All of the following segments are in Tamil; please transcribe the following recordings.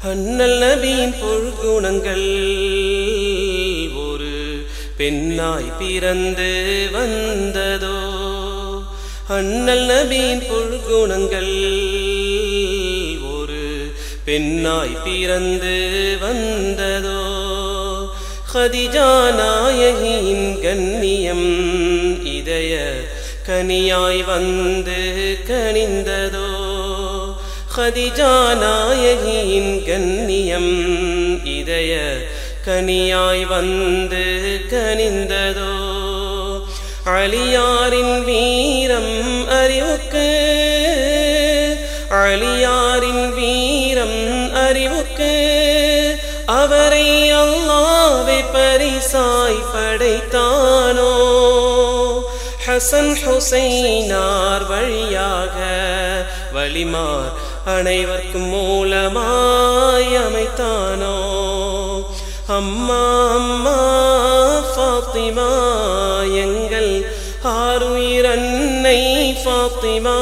அண்ணல் நபியின் பொற்குணங்கள் ஒரு பெண்ணாய் பிறந்து வந்ததோ அண்ணல் நபியின் பொற்குணங்கள் ஒரு பெண்ணாய் பிறந்து வந்ததோ ஹதிஜா நாயகியின் கண்ணியம் இதய கனியாய் வந்து கனிந்ததோ ஹதிஜா நாயகியின் கண்ணியம் இதய கனியாய் வந்து கனிந்ததோ அலியாரின் வீரம் அறிவுக்கு அலியாரின் வீரம் அறிவுக்கு அவரை அல்லாவை பரிசாய் படைத்தானோ ஹசன் ஹுசைனார் வழியாக வலிமார் அனைவர்க்கும் மூலமாய் அமைத்தானோ அம்மா அம்மா ஃபாத்திமா எங்கள் ஆறுயிர் அன்னை ஃபாத்திமா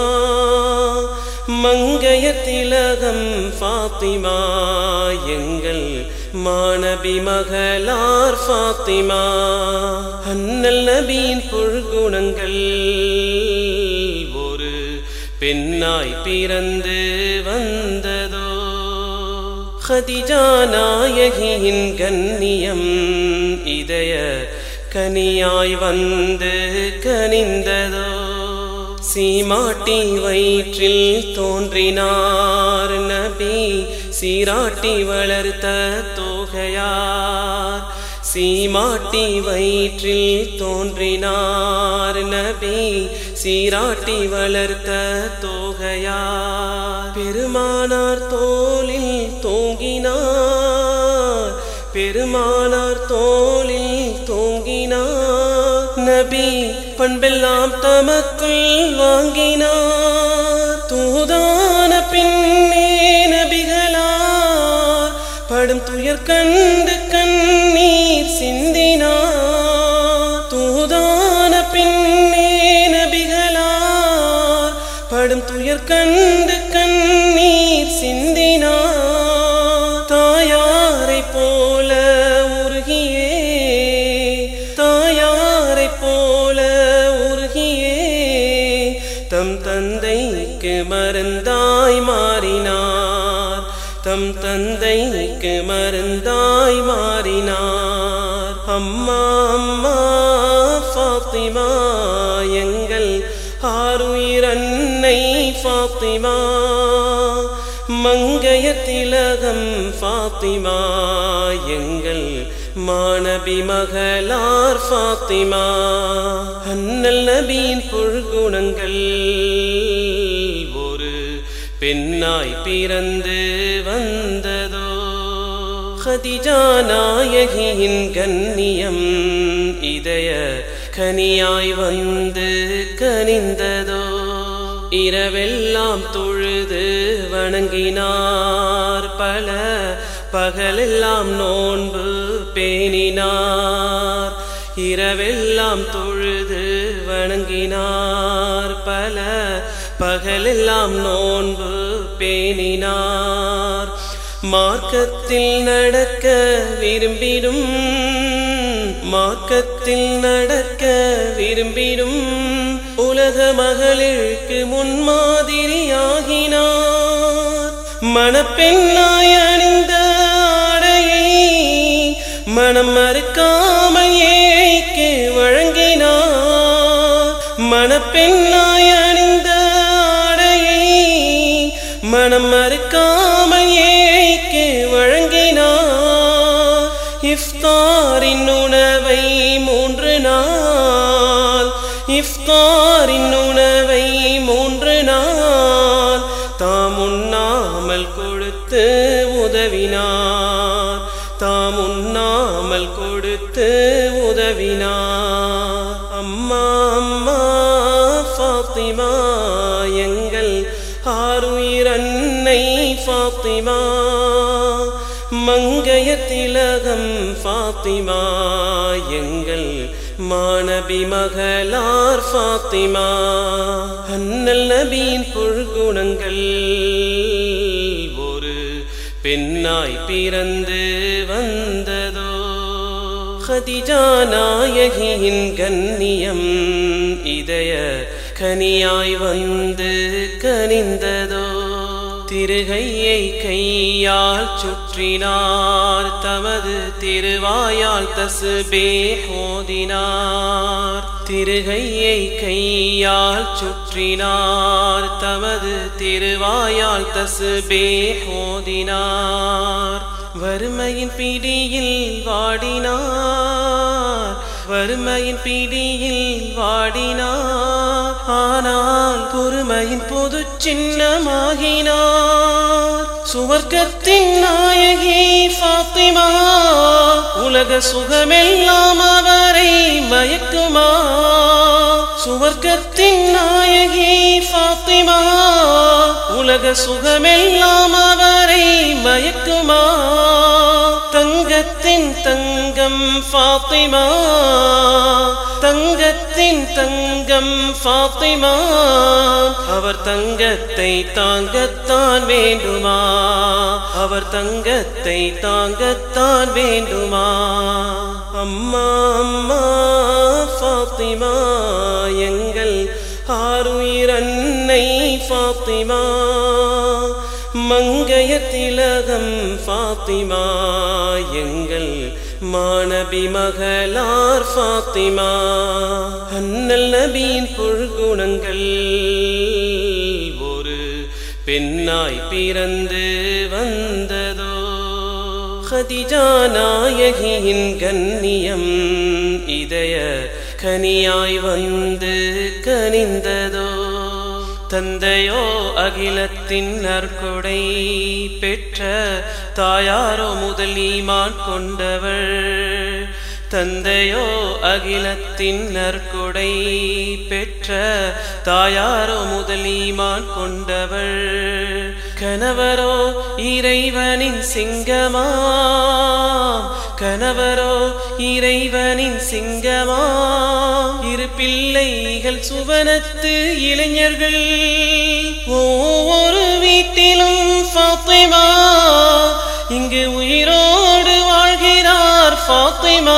மங்கைய திலகம் ஃபாத்திமா எங்கள் மாணபி மகளார் ஃபாத்திமா அண்ணல் நபியின் பொழ்குணங்கள் ஒரு பெண்ணாய் பிறந்து வந்ததோ ஹதிஜா நாயகியின் கண்ணியம் இதய கனியாய் வந்து கனிந்ததோ சீமாட்டி வயிற்றில் தோன்றினார் நபி சீராட்டி வளர்த்த தோகையார் சீமாட்டி வயிற்றில் தோன்றினார் நபி சீராட்டி வளர்த்த தோகையார் பெருமானார் தோளில் தூங்கினார் பெருமானார் தோளில் தூங்கினார் நபி பண்பெல்லாம் தமக்குள் வாங்கினார் தூதான பின்னே நபிகளார் படும் துயர் கண்டு கண்ணீர் சிந்தினார் தூதான பின்னே நபிகளார் படும் துயர் கண்டு கண்ணீர் சிந்தினார் தாயாரை போல உருகியே தாயாரை போல உருகியே தம் தந்தைக்கு மருந்தாய் மாறினார் தம் தந்தைக்கு மருந்தாய் மாறினார் அம்மா அம்மா ஃபாத்திமா எங்கள் ஆறுயிர் அன்னை ஃபாத்திமா மங்கைய திலகம் ஃபாத்திமா எங்கள் மாணபி மகளார் ஃபாத்திமா அண்ணல் நபியின் பொழ்குணங்கள் ஒரு பெண்ணாய் பிறந்து வந்ததோ ஹதிஜா நாயகியின் கண்ணியம் இதய கனியாய் வந்து கனிந்ததோ இரவெல்லாம் தொழுது வணங்கினார் பல பகலெல்லாம் நோன்பு பேணினார் இரவெல்லாம் தொழுது வணங்கினார் பல பகலெல்லாம் நோன்பு பேணினார் மார்க்கத்தில் நடக்க விரும்பிடும் மார்க்கத்தில் நடக்க விரும்பிடும் உலக மகளிருக்கு முன்மாதிரியாகினார் மணப்பெண்ணாய் அணிந்த ஆடையை மனம் மறுக்காமல் ஏழைக்கு வழங்கினார் மணப்பெண்ணாய் அணிந்த ஆடையை மனம் மறுக்காமல் ஏழைக்கு வழங்கினார் இஃப்தாரின் உணவை மூன்று நாள் இஃப்தாரின் உணவை மூன்று நாள் தாம் உண்ணாமல் கொடுத்து உதவினார் தாம் உண்ணாமல் கொடுத்து உதவினார் அம்மா அம்மா ஃபாத்திமா எங்கள் ஆறுயிர் அன்னை ஃபாத்திமா மங்கைய திலகம் ஃபாத்திமா எங்கள் மாணபி மகளார் ஃபாத்திமா அண்ணல் நபியின் பொழ்குணங்கள் ஒரு பெண்ணாய் பிறந்து வந்ததோ ஹதிஜா நாயகியின் கண்ணியம் இதய கனியாய் வந்து கனிந்ததோ திருகையை கையால் சுற்றினார் தமது திருவாயால் தசுபே ஓதினார் திருகையை கையால் சுற்றினார் தமது திருவாயால் தசுபே ஓதினார் வறுமையின் பிடியில் வாடினார் வறுமையின் பிடியில் வாடினார் ஆனால் பொறுமையின் பொது சின்னமாகினார் சுவர்க்கத்தின் நாயகி ஃபாத்திமா உலக சுகமெல்லாம் அவரை மயக்குமா சுவர்க்கத்தின் நாயகி ஃபாத்திமா உலக சுகமெல்லாம் அவரை மயக்குமா தங்கத்தின் தங்கம் ஃபாத்திமா தங்கத்தின் தங்கம் ஃபாத்திமா அவர் தங்கத்தை தாங்கத்தான் வேண்டுமா அவர் தங்கத்தை தாங்கத்தான் வேண்டுமா அம்மா அம்மா ஃபாத்திமா எங்கள் ஆறுயிர் அன்னை ஃபாத்திமா மங்கைய திலகம் ஃபாத்திமா எங்கள் மாணபி மகளார் ஃபாத்திமா அண்ணல் நபியின் பொழ்குணங்கள் ஒரு பெண்ணாய் பிறந்து வந்ததோ ஹதிஜா நாயகியின் கண்ணியம் இதய கனியாய் வந்து கனிந்ததோ தந்தையோ அகிலத்தின் நற்கொடை பெற்ற தாயாரோ முதல் ஈமான் கொண்டவள் தந்தையோ அகிலத்தின் நற்கொடை பெற்ற தாயாரோ முதல் ஈமான் கொண்டவள் கணவரோ இறைவனின் சிங்கமா கணவரோ இறைவனின் சிங்கமா இரு பிள்ளைகள் சுவனத்து இளைஞர்கள் ஒவ்வொரு வீட்டிலும் ஃபாத்திமா இங்கு உயிரோடு வாழ்கிறார் ஃபாத்திமா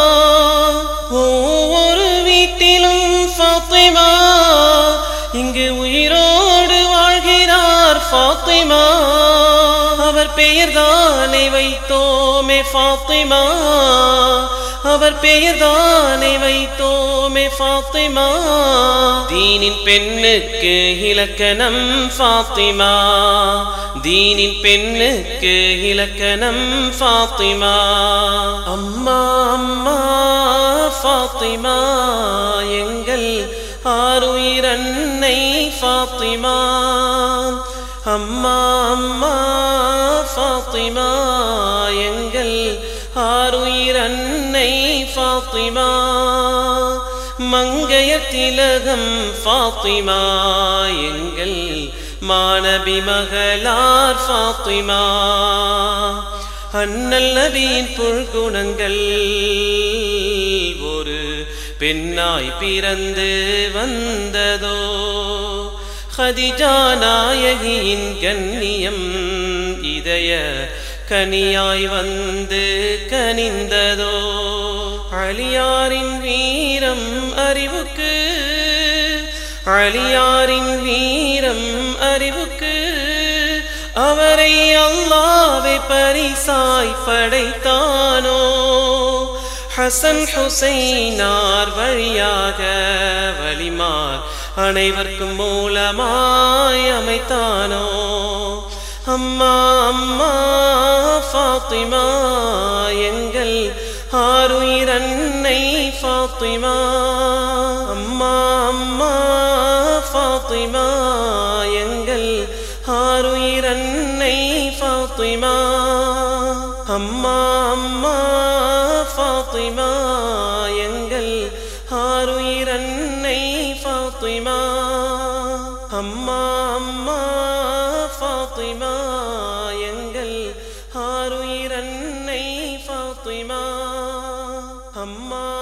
ஒவ்வொரு வீட்டிலும் ஃபாத்திமா இங்கு உயிரோடு வாழ்கிறார் ஃபாத்திமா அவர் பெயர்தானே வைத்தோமே ஃபாத்திமா அவர் பெயர்தானே வைத்தோமே ஃபாத்திமா தீனின் பெண்ணுக்கு இலக்கணம் ஃபாத்திமா தீனின் பெண்ணுக்கு இலக்கணம் ஃபாத்திமா அம்மா அம்மா ஃபாத்திமா எங்கள் ஆறுயிர் அன்னை ஃபாத்திமா அம்மா அம்மா ஃபாத்திமா எங்கள் ஆறுயிர் அன்னை ஃபாத்திமா மங்கைய திலகம் ஃபாத்திமா எங்கள் மாணபி மகளார் ஃபாத்திமா அண்ணல் நபியின் புழ்குணங்கள் ஒரு பெண்ணாய் பிறந்து வந்ததோ ஹதிஜா நாயகியின் கண்ணியம் இதய கனியாய் வந்து கனிந்ததோ அழியாரின் வீரம் அறிவுக்கு அழியாரின் வீரம் அறிவுக்கு அவரை அல்லாவை பரிசாய் படைத்தானோ ஹசன் ஹுசைனார் வழியாக வலிமார் அனைவருக்கும் மூலமாய் அமைத்தானோ அம்மா அம்மா ஃபாத்திமா எங்கள் ஆறுயிர் அன்னை ஃபாத்திமா அம்மா அம்மா ஃபாத்திமா எங்கள் ஆறுயிர் அன்னை ஃபாத்திமா அம்மா அம்மா ஃபாத்திமா எங்கள் ஆறுயிர் அன்னை ஃபாத்திமா அம்மா அம்மா ஃபாத்திமா எங்கள் ஆறுயிர் அன்னை ஃபாத்திமா அம்மா